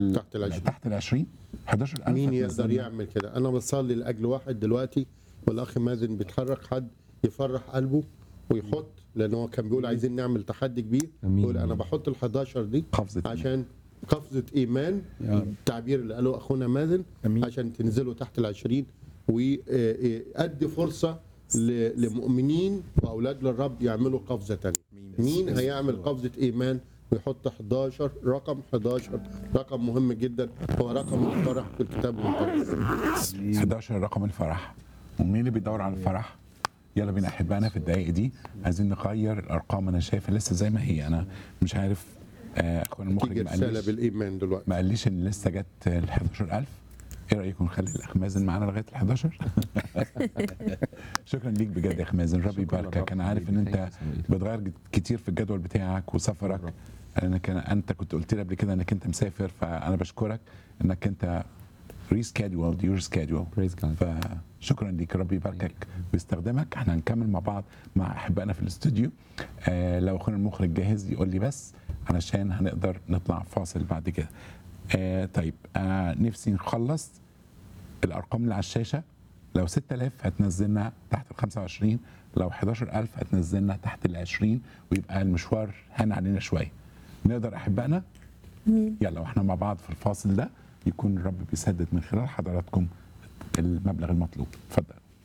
تحت ال 20 تحت ال 20 11000 مين يقدر هتنزلنا. يعمل كده انا بصلي لاجل واحد دلوقتي والاخ مازن بيتحرك حد يفرح قلبه ويحط لان هو كان بيقول عايزين نعمل تحدي كبير أمين. يقول انا بحط ال 11 دي قفزة عشان قفزه ايمان يا رب. التعبير اللي قاله اخونا مازن أمين. عشان تنزلوا تحت ال 20 وادي فرصه ل- لمؤمنين واولاد للرب يعملوا قفزه تانية مين هيعمل قفزه ايمان ويحط 11 رقم 11 رقم مهم جدا هو رقم الفرح في الكتاب المقدس 11 رقم الفرح ومين اللي بيدور على الفرح يلا بينا احبائنا في الدقائق دي عايزين نغير الارقام انا شايفها لسه زي ما هي انا مش عارف آه، اخونا المخرج تيجي ما رساله قاليش بالايمان دلوقتي ما قاليش ان لسه جت ال 11000 ايه رايكم نخلي الاخ مازن معانا لغايه ال 11 شكرا ليك بجد يا اخ مازن ربي شكراً يباركك للرب. انا عارف ان انت Thank you so much. بتغير كتير في الجدول بتاعك وسفرك شكراً. انا كان انت كنت قلت لي قبل كده انك انت مسافر فانا بشكرك انك انت ريسكادول يور سكادول Praise God. فشكرا ليك ربي يباركك ويستخدمك احنا هنكمل مع بعض مع احبائنا في الاستوديو آه لو اخونا المخرج جاهز يقول لي بس علشان هنقدر نطلع فاصل بعد كده آه طيب آه نفسي نخلص الارقام اللي على الشاشه لو 6000 هتنزلنا تحت ال 25 لو 11000 هتنزلنا تحت ال 20 ويبقى المشوار هان علينا شويه نقدر احبائنا يلا واحنا مع بعض في الفاصل ده يكون الرب بيسدد من خلال حضراتكم المبلغ المطلوب اتفضل